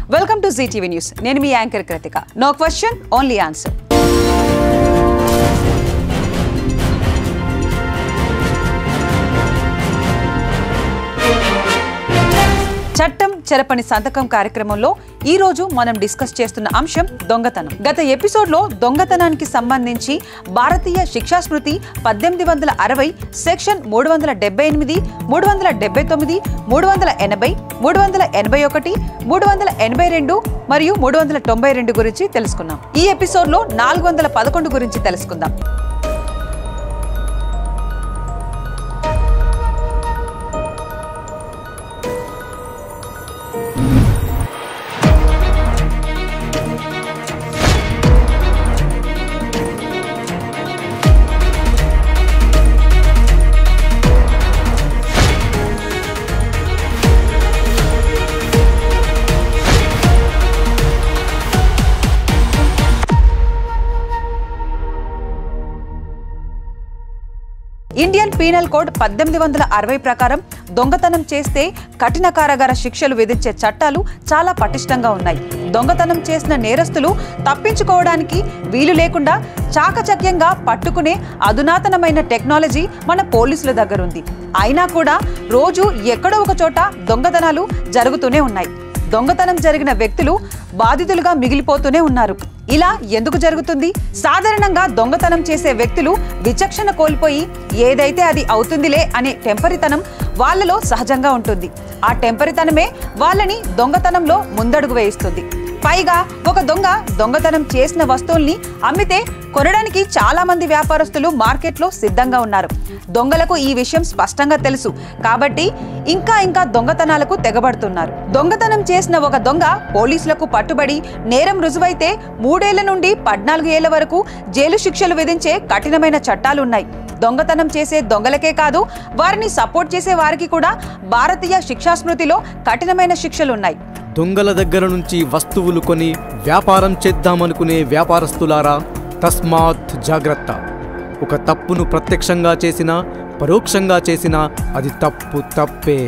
welcome to Zee TV news నేను మీ anchor Kritika no question only answer చట్టం చెరపని సంతకం కార్యక్రమంలో ఈ రోజు మనం డిస్కస్ చేస్తున్న అంశం దొంగతనం గత ఎపిసోడ్ లో దొంగతనానికి సంబంధించి భారతీయ శిక్షా స్మృతి పద్దెనిమిది వందల అరవై సెక్షన్ మూడు వందల డెబ్బై ఎనిమిది మూడు వందల డెబ్బై తొమ్మిది మూడు వందల ఎనభై మూడు వందల ఎనభై ఒకటి మూడు వందల ఎనభై రెండు మరియు మూడు వందల తొంభై రెండు గురించి తెలుసుకున్నాం ఈ ఎపిసోడ్ లో నాలుగు వందల పదకొండు గురించి తెలుసుకుందాం ఇండియన్ పీనల్ కోడ్ పద్దెనిమిది వందల అరవై ప్రకారం దొంగతనం చేస్తే కఠిన కారాగార శిక్షలు విధించే చట్టాలు చాలా పటిష్టంగా ఉన్నాయి దొంగతనం చేసిన నేరస్తులు తప్పించుకోవడానికి వీలు లేకుండా చాకచక్యంగా పట్టుకునే అధునాతనమైన టెక్నాలజీ మన పోలీసుల దగ్గర ఉంది అయినా కూడా రోజు ఎక్కడో ఒక చోట దొంగతనాలు జరుగుతూనే ఉన్నాయి దొంగతనం జరిగిన వ్యక్తులు బాధితులుగా మిగిలిపోతూనే ఉన్నారు ఇలా ఎందుకు జరుగుతుంది సాధారణంగా దొంగతనం చేసే వ్యక్తులు విచక్షణ కోల్పోయి ఏదైతే అది అవుతుందిలే అనే టెంపరితనం వాళ్ళలో సహజంగా ఉంటుంది ఆ టెంపరితనమే వాళ్ళని దొంగతనంలో ముందడుగు వేయిస్తుంది పైగా ఒక దొంగ దొంగతనం చేసిన వస్తువుల్ని అమ్మితే కొనడానికి చాలా మంది వ్యాపారస్తులు మార్కెట్లో సిద్ధంగా ఉన్నారు దొంగలకు ఈ విషయం స్పష్టంగా తెలుసు కాబట్టి ఇంకా ఇంకా దొంగతనాలకు తెగబడుతున్నారు దొంగతనం చేసిన ఒక దొంగ పోలీసులకు పట్టుబడి నేరం రుజువైతే మూడేళ్ల నుండి పద్నాలుగు ఏళ్ల వరకు జైలు శిక్షలు విధించే కఠినమైన చట్టాలున్నాయి దొంగతనం చేసే దొంగలకే కాదు వారిని సపోర్ట్ చేసే వారికి కూడా భారతీయ శిక్షా స్మృతిలో కఠినమైన శిక్షలున్నాయి దొంగల దగ్గర నుంచి వస్తువులు కొని వ్యాపారం చేద్దామనుకునే వ్యాపారస్తులారా తస్మాత్ జాగ్రత్త ఒక తప్పును ప్రత్యక్షంగా చేసినా పరోక్షంగా చేసినా అది తప్పు తప్పే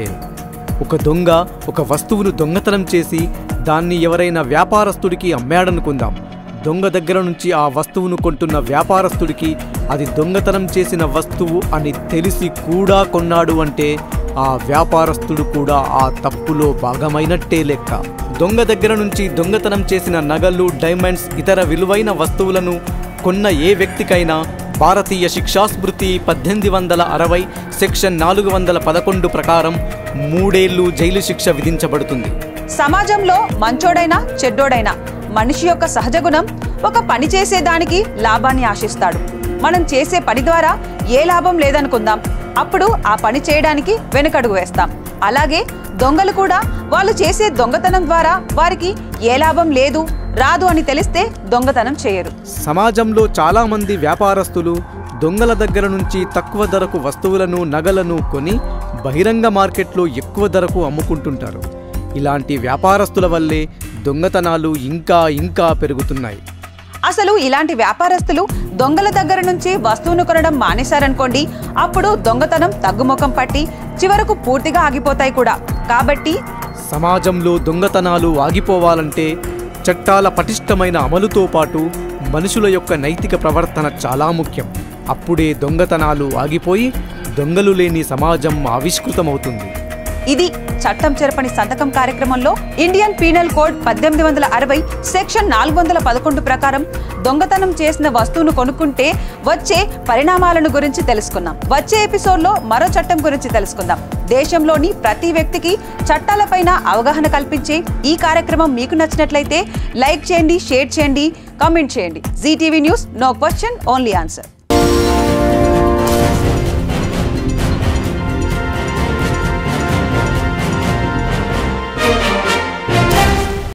ఒక దొంగ ఒక వస్తువును దొంగతనం చేసి దాన్ని ఎవరైనా వ్యాపారస్తుడికి అమ్మాడనుకుందాం దొంగ దగ్గర నుంచి ఆ వస్తువును కొంటున్న వ్యాపారస్తుడికి అది దొంగతనం చేసిన వస్తువు అని తెలిసి కూడా కొన్నాడు అంటే ఆ వ్యాపారస్తుడు కూడా ఆ తప్పులో భాగమైనట్టే లెక్క దొంగ దగ్గర నుంచి దొంగతనం చేసిన నగలు డైమండ్స్ ఇతర విలువైన వస్తువులను కొన్న ఏ వ్యక్తికైనా భారతీయ శిక్షాస్మృతి పద్దెనిమిది వందల అరవై సెక్షన్ నాలుగు వందల పదకొండు ప్రకారం మూడేళ్లు జైలు శిక్ష విధించబడుతుంది సమాజంలో మంచోడైనా చెడ్డోడైనా మనిషి యొక్క సహజ గుణం ఒక పని చేసేదానికి లాభాన్ని ఆశిస్తాడు మనం చేసే పని ద్వారా ఏ లాభం లేదనుకుందాం అప్పుడు ఆ పని చేయడానికి వెనుకడుగు వేస్తాం అలాగే దొంగలు కూడా వాళ్ళు చేసే దొంగతనం ద్వారా వారికి ఏ లాభం లేదు రాదు అని తెలిస్తే దొంగతనం చేయరు సమాజంలో చాలామంది వ్యాపారస్తులు దొంగల దగ్గర నుంచి తక్కువ ధరకు వస్తువులను నగలను కొని బహిరంగ మార్కెట్లో ఎక్కువ ధరకు అమ్ముకుంటుంటారు ఇలాంటి వ్యాపారస్తుల వల్లే దొంగతనాలు ఇంకా ఇంకా పెరుగుతున్నాయి అసలు ఇలాంటి వ్యాపారస్తులు దొంగల దగ్గర నుంచి వస్తువును కొనడం మానేశారనుకోండి అప్పుడు దొంగతనం తగ్గుముఖం పట్టి చివరకు పూర్తిగా ఆగిపోతాయి కూడా కాబట్టి సమాజంలో దొంగతనాలు ఆగిపోవాలంటే చట్టాల పటిష్టమైన అమలుతో పాటు మనుషుల యొక్క నైతిక ప్రవర్తన చాలా ముఖ్యం అప్పుడే దొంగతనాలు ఆగిపోయి దొంగలు లేని సమాజం ఆవిష్కృతమవుతుంది ఇది చట్టం చెరపని సంతకం కార్యక్రమంలో ఇండియన్ పీనల్ కోడ్ పద్దెనిమిది వందల అరవై సెక్షన్ నాలుగు వందల పదకొండు ప్రకారం దొంగతనం చేసిన వస్తువును కొనుక్కుంటే వచ్చే పరిణామాలను గురించి తెలుసుకున్నాం వచ్చే ఎపిసోడ్ లో మరో చట్టం గురించి తెలుసుకుందాం దేశంలోని ప్రతి వ్యక్తికి చట్టాలపైన అవగాహన కల్పించే ఈ కార్యక్రమం మీకు నచ్చినట్లయితే లైక్ చేయండి షేర్ చేయండి కామెంట్ చేయండి Zee TV news no question only answer